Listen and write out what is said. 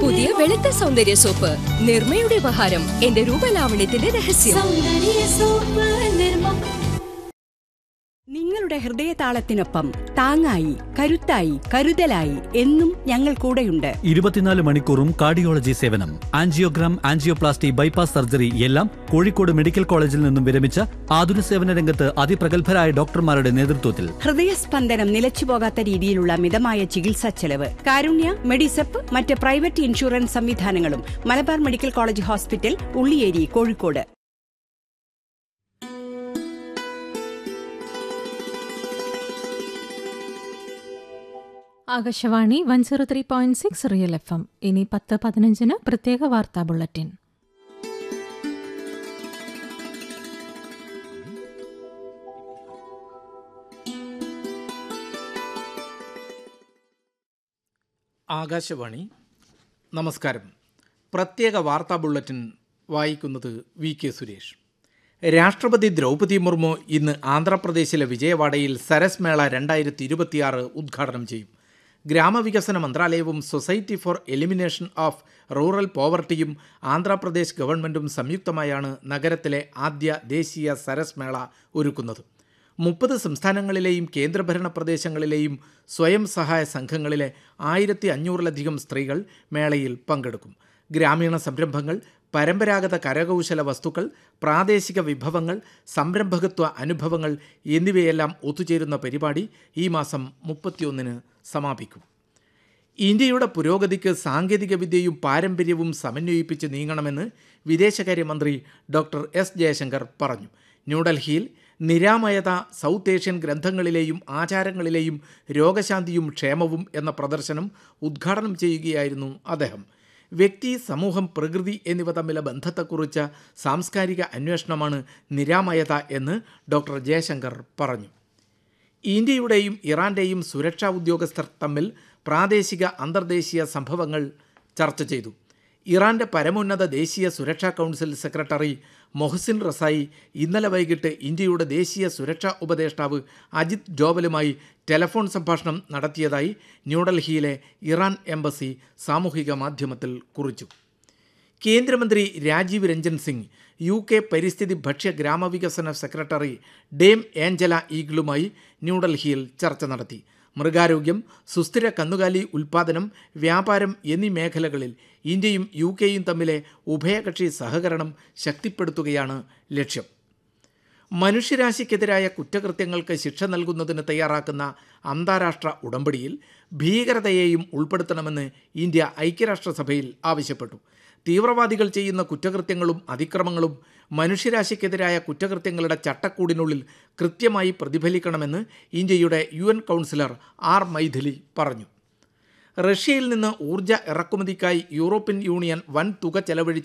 പുതിയ വെളുത്ത സൗന്ദര്യ സോപ്പ് നിർമ്മയുടെ ഉപഹാരം എന്റെ രൂപലാവണ്യത്തിന്റെ രഹസ്യം സൗന്ദര്യ സോപ്പ് നിർമ്മ നിങ്ങളുടെ ഹൃദയതാളത്തിനൊപ്പം താങ്ങായി കരുത്തായി കരുതലായി എന്നും ഞങ്ങൾ കൂടെയുണ്ട് ഇരുപത്തിനാല് മണിക്കൂറും കാർഡിയോളജി സേവനം ആൻജിയോഗ്രാം ആൻജിയോപ്ലാസ്റ്റി ബൈപ്പാസ് സർജറി എല്ലാം കോഴിക്കോട് മെഡിക്കൽ കോളേജിൽ നിന്നും വിരമിച്ച ആതുര സേവന രംഗത്ത് അതിപ്രഗത്ഭരായ ഡോക്ടർമാരുടെ നേതൃത്വത്തിൽ ഹൃദയസ്പന്ദനം നിലച്ചുപോകാത്ത രീതിയിലുള്ള മിതമായ ചികിത്സാ ചെലവ് കാരുണ്യ മെഡിസെപ്പ് മറ്റ് പ്രൈവറ്റ് ഇൻഷുറൻസ് സംവിധാനങ്ങളും Malabar medical college hospital Ulliyeri Kozhikode Akashvani one zero three point six real F M ഇനി പത്ത് പതിനഞ്ചിന് പ്രത്യേക വാർത്താ ബുള്ളറ്റിൻ ആകാശവാണി നമസ്കാരം പ്രത്യേക വാർത്താ ബുള്ളറ്റിൻ വായിക്കുന്നത് വി കെ സുരേഷ് രാഷ്ട്രപതി ദ്രൗപദി മുർമു ഇന്ന് ആന്ധ്രാപ്രദേശിലെ വിജയവാഡയിൽ സരസ് മേള രണ്ടായിരത്തി ഇരുപത്തിയാറ് ഉദ്ഘാടനം ചെയ്യും ഗ്രാമവികസന മന്ത്രാലയവും society for elimination of rural പോവർട്ടിയും ആന്ധ്രാപ്രദേശ് ഗവൺമെൻറ്റും സംയുക്തമായാണ് നഗരത്തിലെ ആദ്യ ദേശീയ സരസ് മേള ഒരുക്കുന്നത് മുപ്പത് സംസ്ഥാനങ്ങളിലെയും കേന്ദ്രഭരണ പ്രദേശങ്ങളിലെയും സ്വയം സഹായ സംഘങ്ങളിലെ ആയിരത്തി അഞ്ഞൂറിലധികം സ്ത്രീകൾ മേളയിൽ പങ്കെടുക്കും ഗ്രാമീണ സംരംഭങ്ങൾ പരമ്പരാഗത കരകൗശല വസ്തുക്കൾ പ്രാദേശിക വിഭവങ്ങൾ സംരംഭകത്വ അനുഭവങ്ങൾ എന്നിവയെല്ലാം ഒത്തുചേരുന്ന പരിപാടി ഈ മാസം മുപ്പത്തിയൊന്നിന് സമാപിക്കും ഇന്ത്യയുടെ പുരോഗതിക്ക് സാങ്കേതികവിദ്യയും പാരമ്പര്യവും സമന്വയിപ്പിച്ച് നീങ്ങണമെന്ന് വിദേശകാര്യമന്ത്രി ഡോക്ടർ എസ് ജയശങ്കർ പറഞ്ഞു ന്യൂഡൽഹിയിൽ നിരാമയത സൗത്ത് ഏഷ്യൻ ഗ്രന്ഥങ്ങളിലെയും ആചാരങ്ങളിലെയും രോഗശാന്തിയും ക്ഷേമവും എന്ന പ്രദർശനം ഉദ്ഘാടനം ചെയ്യുകയായിരുന്നു അദ്ദേഹം വ്യക്തി സമൂഹം പ്രകൃതി എന്നിവ തമ്മിലെ ബന്ധത്തെക്കുറിച്ച സാംസ്കാരിക അന്വേഷണമാണ് നിരാമയത എന്ന് ഡോക്ടർ ജയശങ്കർ പറഞ്ഞു ഇന്ത്യയുടെയും ഇറാന്റെയും സുരക്ഷാ ഉദ്യോഗസ്ഥർ തമ്മിൽ പ്രാദേശിക അന്തർദേശീയ സംഭവങ്ങൾ ചർച്ച ചെയ്തു ഇറാന്റെ പരമോന്നത ദേശീയ സുരക്ഷാ കൗൺസിൽ സെക്രട്ടറി മൊഹസിൻ റസായി ഇന്നലെ വൈകിട്ട് ഇന്ത്യയുടെ ദേശീയ സുരക്ഷാ ഉപദേഷ്ടാവ് അജിത് ഡോവലുമായി ടെലഫോൺ സംഭാഷണം നടത്തിയതായി ന്യൂഡൽഹിയിലെ ഇറാൻ എംബസി സാമൂഹിക മാധ്യമത്തിൽ കുറിച്ചു കേന്ദ്രമന്ത്രി രാജീവ് രഞ്ജൻ സിംഗ് യു കെ പരിസ്ഥിതി ഭക്ഷ്യ ഗ്രാമവികസന സെക്രട്ടറി ഡേം ഏഞ്ചല ഈഗിളുമായി ന്യൂഡൽഹിയിൽ ചർച്ച നടത്തി മൃഗാരോഗ്യം സുസ്ഥിര കന്നുകാലി ഉൽപ്പാദനം വ്യാപാരം എന്നീ മേഖലകളിൽ ഇന്ത്യയും യു കെയും തമ്മിലെ ഉഭയകക്ഷി സഹകരണം ശക്തിപ്പെടുത്തുകയാണ് ലക്ഷ്യം മനുഷ്യരാശിക്കെതിരായ കുറ്റകൃത്യങ്ങൾക്ക് ശിക്ഷ നൽകുന്നതിന് തയ്യാറാക്കുന്ന അന്താരാഷ്ട്ര ഉടമ്പടിയിൽ ഭീകരതയെയും ഉൾപ്പെടുത്തണമെന്ന് ഇന്ത്യ ഐക്യരാഷ്ട്രസഭയിൽ ആവശ്യപ്പെട്ടു തീവ്രവാദികൾ ചെയ്യുന്ന കുറ്റകൃത്യങ്ങളും അതിക്രമങ്ങളും മനുഷ്യരാശിക്കെതിരായ കുറ്റകൃത്യങ്ങളുടെ ചട്ടക്കൂടിനുള്ളിൽ കൃത്യമായി പ്രതിഫലിക്കണമെന്ന് ഇന്ത്യയുടെ U N counsellor R Mythili പറഞ്ഞു റഷ്യയിൽ നിന്ന് ഊർജ്ജ ഇറക്കുമതിക്കായി യൂറോപ്യൻ യൂണിയൻ വൻ തുക ചെലവഴിച്ച്